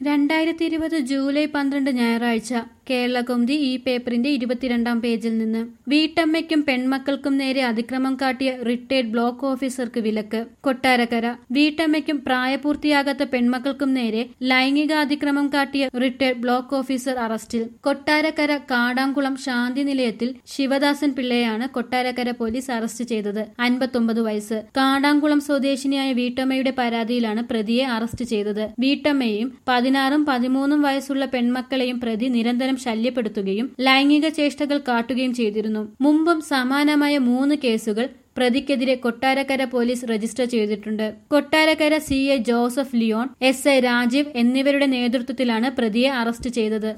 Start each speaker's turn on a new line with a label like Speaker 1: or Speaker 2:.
Speaker 1: രണ്ടായിരത്തി ഇരുപത് ജൂലൈ പന്ത്രണ്ട് ഞായറാഴ്ച കേരളകൗമുദി ഈ പേപ്പറിന്റെ ഇരുപത്തിരണ്ടാം പേജിൽ നിന്ന് വീട്ടമ്മയ്ക്കും പെൺമക്കൾക്കും നേരെ അതിക്രമം കാട്ടിയ റിട്ടയർഡ് ബ്ലോക്ക് ഓഫീസർക്ക് വിലക്ക് കൊട്ടാരക്കര വീട്ടമ്മയ്ക്കും പ്രായപൂർത്തിയാകാത്ത പെൺമക്കൾക്കും നേരെ ലൈംഗികാതിക്രമം കാട്ടിയ റിട്ടയർഡ് ബ്ലോക്ക് ഓഫീസർ അറസ്റ്റിൽ കൊട്ടാരക്കര കാടാംകുളം ശാന്തി നിലയത്തിൽ ശിവദാസൻ പിള്ളയെയാണ് കൊട്ടാരക്കര പോലീസ് അറസ്റ്റ് ചെയ്തത് അൻപത്തൊമ്പത് വയസ്സ് കാടാംകുളം സ്വദേശിനിയായ വീട്ടമ്മയുടെ പരാതിയിലാണ് പ്രതിയെ അറസ്റ്റ് ചെയ്തത് വീട്ടമ്മയെയും പതിനാറും പതിമൂന്നും വയസ്സുള്ള പെൺമക്കളെയും പ്രതി നിരന്തരം ശല്യപ്പെടുത്തുകയും ലൈംഗിക ചേഷ്ടകൾ കാട്ടുകയും ചെയ്തിരുന്നു മുമ്പും സമാനമായ മൂന്ന് കേസുകൾ പ്രതിക്കെതിരെ കൊട്ടാരക്കര പോലീസ് രജിസ്റ്റർ ചെയ്തിട്ടുണ്ട് Kottarakkara C A Joseph Leon S I Rajeev എന്നിവരുടെ നേതൃത്വത്തിലാണ് പ്രതിയെ അറസ്റ്റ് ചെയ്തത്